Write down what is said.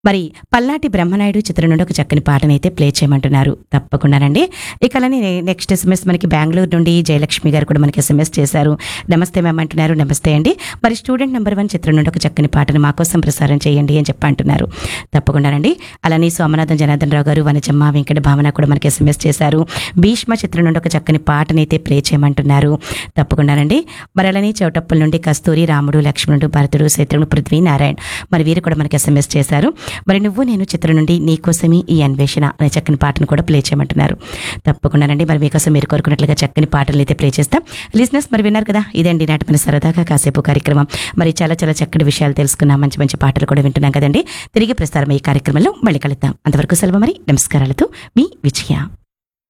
మరి పల్నాటి బ్రహ్మనాయుడు చిత్రం నుండి ఒక చక్కని పాటనైతే ప్లే చేయమంటున్నారు తప్పకుండానండి ఇక అలానే నెక్స్ట్ ఎస్ఎంఎస్ మనకి బెంగళూరు నుండి జయలక్ష్మి గారు కూడా మనకి ఎస్ఎంఎస్ చేశారు నమస్తే మ్యామ్ అంటున్నారు నమస్తే అండి మరి స్టూడెంట్ నెంబర్ వన్ చిత్రం నుండి ఒక చక్కని పాటను మా కోసం ప్రసారం చేయండి అని చెప్పి అంటున్నారు తప్పకుండానండి అలానే సోమనాథన్ జనార్దన్ రావు గారు వనజమ్మ వెంకట భావన కూడా మనకి ఎస్ఎంఎస్ చేశారు భీష్మ చిత్రం నుండి ఒక చక్కని పాటనైతే ప్లే చేయమంటున్నారు తప్పకుండానండి మరి అలానే చౌటప్పల నుండి కస్తూరి రాముడు లక్ష్మణుడు భరతుడు శత్రుడు పృథ్వీ నారాయణ్ మరి వీరు కూడా మనకి ఎస్ఎంఎస్ చేశారు మరి నువ్వు నేను చిత్రం నుండి నీకోసమే ఈ అన్వేషణ అనే చక్కని పాటను కూడా ప్లే చేయమంటున్నారు తప్పకుండానండి మరి మీకోసం మీరు కోరుకున్నట్లుగా చక్కని పాటలు అయితే ప్లే చేస్తాం లిజినెస్ మరి విన్నారు కదా ఇదండి నాటి మన సరదాగా కాసేపు కార్యక్రమం మరి చాలా చాలా చక్కటి విషయాలు తెలుసుకున్నాం మంచి మంచి పాటలు కూడా వింటున్నాం కదండి తిరిగి ప్రసారం ఈ కార్యక్రమంలో మళ్ళీ కలుద్దాం అంతవరకు సెలవు మరి నమస్కారాలతో మీ విజయ